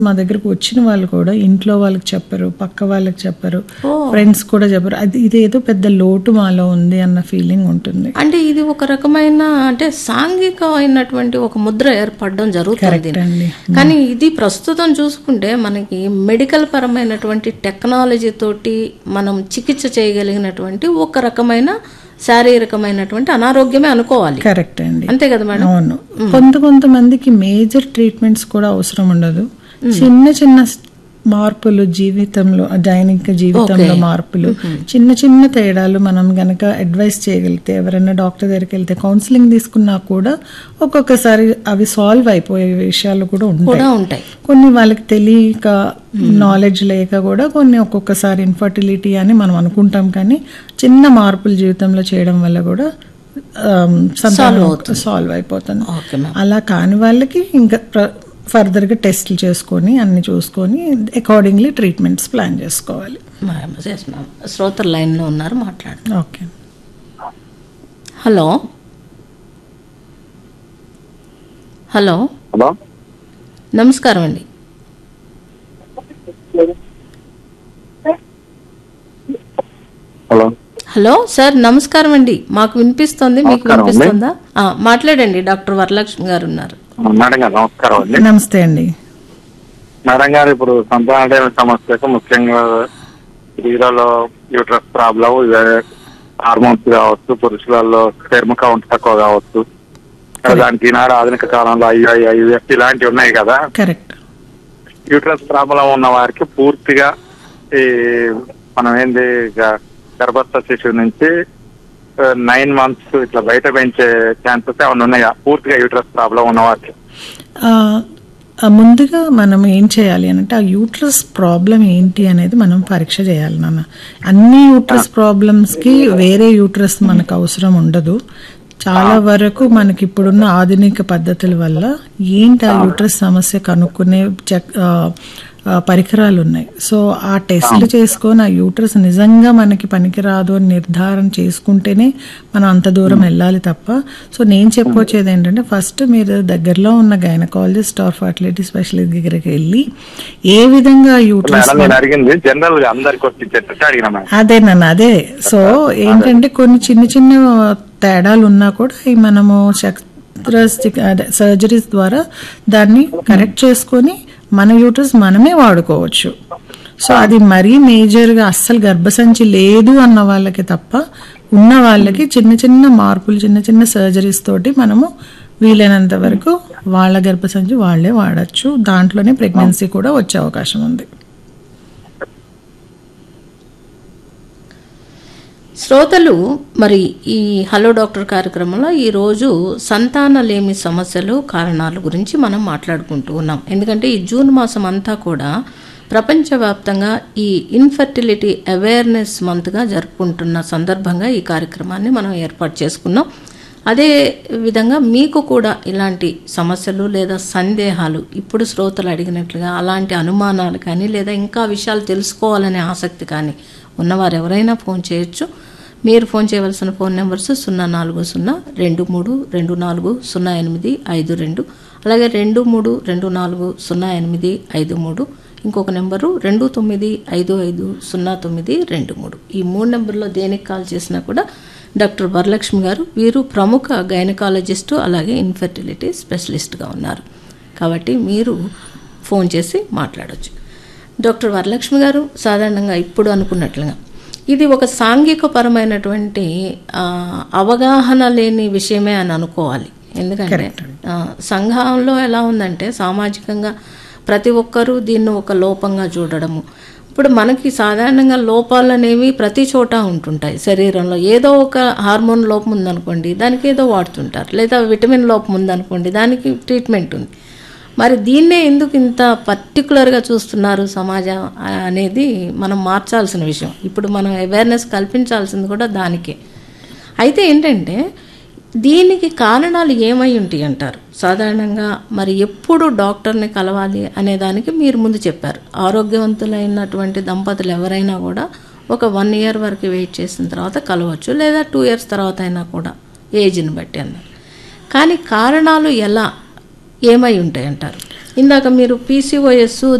మా దగ్గరకు వచ్చిన వాళ్ళు కూడా ఇంట్లో వాళ్ళకి చెప్పరు పక్క వాళ్ళకి చెప్పరు ఫ్రెండ్స్ కూడా చెప్పరు అది ఇదేదో పెద్ద లోటు మాలో ఉంది అన్న ఫీలింగ్ ఉంటుంది అంటే ఇది ఒక రకమైన అంటే సాంఘికమైనటువంటి ఒక ముద్ర ఏర్పడడం జరుగుతుంది కరెక్ట్ అండి కానీ ఇది ప్రస్తుతం చూసుకుంటే మనకి మెడికల్ పరమైనటువంటి టెక్నాలజీ తోటి మనం చికిత్స చేయగలిగినటువంటి ఒక రకమైన శారీరకమైనటువంటి అనారోగ్యమే అనుకోవాలి కరెక్ట్ అండి అంతే కదా మేడం అవును కొంత కొంతమందికి మేజర్ ట్రీట్మెంట్స్ కూడా అవసరం ఉండదు చిన్న చిన్న స్- మార్పులు జీవితంలో దైనిక జీవితంలో మార్పులు చిన్న చిన్న తేడాలు మనం గనక అడ్వైస్ చేయగలిగితే ఎవరైనా డాక్టర్ దగ్గరికి వెళ్తే కౌన్సిలింగ్ తీసుకున్నా కూడా ఒక్కొక్కసారి అవి సాల్వ్ అయిపోయే విషయాలు కూడా ఉంటాయి కూడా ఉంటాయి కొన్ని వాళ్ళకి తెలియక నాలెడ్జ్ లేక కూడా కొన్ని ఒక్కొక్కసారి ఇన్ఫర్టిలిటీ అని మనం అనుకుంటాం కానీ చిన్న మార్పులు జీవితంలో చేయడం వల్ల కూడా సాల్వ్ అయిపోతుంది ఓకే మ్యామ్ అలా కాని వాళ్ళకి ఇంకా ఫర్దర్ గా టెస్ట్లు చేసుకొని అన్ని చూసుకొని అకార్డింగ్లీ ట్రీట్మెంట్స్ ప్లాన్ చేసుకోవాలి మ్యామ్ ఎస్ మ్యామ్ శ్రోతలు లైన్లో ఉన్నారు మాట్లాడండి ఓకే హలో హలో హలో నమస్కారం అండి హలో హలో సార్ నమస్కారం అండి మాకు వినిపిస్తుంది మీకు నమస్కారం అండి. వినిపిస్తుందా ఆ, మాట్లాడండి డాక్టర్ వరలక్ష్మి గారు ఉన్నారు మేడం గారు నమస్కారం అండి నమస్తే అండి మేడం గారు ఇప్పుడు సంతాన సమస్యకు ముఖ్యంగా స్త్రీలలో యూట్రస్ ప్రాబ్లం హార్మోన్స్ కావచ్చు పురుషులలో స్పెర్మ్ కౌంట్ తక్కువ కావచ్చు ఇంకా దానికి ఈనాడు ఆధునిక కాలంలో ఐఐ ఐవిఎఫ్ ఇలాంటివి ఉన్నాయి కదా కరెక్ట్ యూట్రస్ ప్రాబ్లం ఉన్న వారికి పూర్తిగా ఈ మనం ఏంది గ- గర్భస్థ శిశువు నుంచి నైన్ మంత్స్ ఇట్లా బయట పెంచే ఛాన్సెస్ ఏమైనా ఉన్నాయా పూర్తిగా యూట్రస్ ప్రాబ్లం ఉన్న వారికి ఆ, ఆ ముందుగా మనం ఏం చేయాలి అంటే ఆ యూట్రస్ ప్రాబ్లం ఏంటి అనేది మనం పరీక్ష చేయాలి నాన్న అన్ని యూట్రస్ ప్రాబ్లమ్స్ కి వేరే యూట్రస్ మనకు అవసరం ఉండదు చాలా వరకు మనకి ఇప్పుడున్న ఆధునిక పద్ధతుల వల్ల ఏంటి ఆ యూట్రస్ సమస్య కనుక్కునే చెక్ ఆ, ఆ, పరికరాలు ఉన్నాయి సో ఆ టెస్ట్లు చేసుకొని ఆ యూట్రస్ నిజంగా మనకి పనికిరాదు అని నిర్ధారణ చేసుకుంటేనే మనం అంత దూరం వెళ్ళాలి తప్ప సో నేను చెప్పొచ్చేది ఏంటంటే ఫస్ట్ మీరు దగ్గరలో ఉన్న గైనకాలజిస్ట్ ఆర్ ఫర్టిలిటీ స్పెషలిస్ట్ దగ్గరికి వెళ్ళి ఏ విధంగా యూట్రస్ మేడం నేను అడిగింది జనరల్ గా అందరికి వచ్చేటట్టు అడిగిన మేడం అదే నన్ను అదే సో ఏంటంటే కొన్ని చిన్న చిన్న తేడాలు ఉన్నా కూడా అవి మనము సర్జరీస్ ద్వారా దాన్ని కరెక్ట్ చేసుకొని మన యూట్రస్ మనమే వాడుకోవచ్చు సో అది మరీ మేజర్గా అస్సలు గర్భసంచి లేదు అన్న వాళ్ళకి తప్ప ఉన్న వాళ్ళకి చిన్న చిన్న మార్పులు చిన్న చిన్న సర్జరీస్ తోటి మనము వీలైనంత వరకు వాళ్ళ గర్భసంచి వాళ్ళే వాడచ్చు దాంట్లోనే ప్రెగ్నెన్సీ కూడా వచ్చే అవకాశం ఉంది శ్రోతలు మరి ఈ హలో డాక్టర్ కార్యక్రమంలో ఈరోజు సంతానలేమి సమస్యలు కారణాల గురించి మనం మాట్లాడుకుంటూ ఉన్నాం ఎందుకంటే ఈ జూన్ మాసం అంతా కూడా ప్రపంచవ్యాప్తంగా ఈ ఇన్ఫర్టిలిటీ అవేర్నెస్ మంత్గా జరుపుకుంటున్న సందర్భంగా ఈ కార్యక్రమాన్ని మనం ఏర్పాటు చేసుకున్నాం అదే విధంగా మీకు కూడా ఇలాంటి సమస్యలు లేదా సందేహాలు ఇప్పుడు శ్రోతలు అడిగినట్లుగా అలాంటి అనుమానాలు కానీ లేదా ఇంకా విషయాలు తెలుసుకోవాలనే ఆసక్తి కానీ ఉన్నవారు ఎవరైనా ఫోన్ చేయొచ్చు మీరు ఫోన్ చేయవలసిన ఫోన్ నెంబర్స్ సున్నా నాలుగు సున్నా రెండు మూడు రెండు నాలుగు సున్నా ఎనిమిది ఐదు రెండు అలాగే రెండు మూడు రెండు నాలుగు సున్నా ఎనిమిది ఐదు మూడు ఇంకొక నెంబరు రెండు తొమ్మిది ఐదు ఐదు సున్నా తొమ్మిది రెండు మూడు ఈ మూడు నెంబర్లో దేనికి కాల్ చేసినా కూడా డాక్టర్ వరలక్ష్మి గారు వీరు ప్రముఖ గైనకాలజిస్టు అలాగే ఇన్ఫెర్టిలిటీ స్పెషలిస్ట్గా ఉన్నారు కాబట్టి మీరు ఫోన్ చేసి మాట్లాడవచ్చు డాక్టర్ వరలక్ష్మి గారు సాధారణంగా ఇప్పుడు అనుకున్నట్లుగా ఇది ఒక సాంఘికపరమైనటువంటి ఆ, అవగాహన లేని విషయమే అని అనుకోవాలి ఎందుకంటే ఆ, సంఘంలో ఎలా ఉందంటే సామాజికంగా ప్రతి ఒక్కరూ దీన్ని ఒక లోపంగా చూడడము ఇప్పుడు మనకి సాధారణంగా లోపాలు అనేవి ప్రతి చోట ఉంటుంటాయి శరీరంలో ఏదో ఒక హార్మోన్ లోపం ఉందనుకోండి దానికి ఏదో వాడుతుంటారు లేదా విటమిన్ లోపం ఉందనుకోండి దానికి ట్రీట్మెంట్ ఉంది మరి దీన్నే ఎందుకు ఇంత పర్టికులర్గా చూస్తున్నారు సమాజం అనేది మనం మార్చాల్సిన విషయం ఇప్పుడు మనం అవేర్నెస్ కల్పించాల్సింది కూడా దానికే అయితే ఏంటంటే దీనికి కారణాలు ఏమై ఉంటాయి అంటారు సాధారణంగా మరి ఎప్పుడు డాక్టర్ని కలవాలి అనే దానికి మీరు ముందు చెప్పారు ఆరోగ్యవంతులైనటువంటి దంపతులు ఎవరైనా కూడా ఒక వన్ ఇయర్ వరకు వెయిట్ చేసిన తర్వాత కలవచ్చు లేదా టూ ఇయర్స్ తర్వాత అయినా కూడా ఏజ్ని బట్టి అన్నారు కానీ కారణాలు ఎలా ఏమై ఉంటాయంటారు ఇందాక మీరు పీసీఓఎస్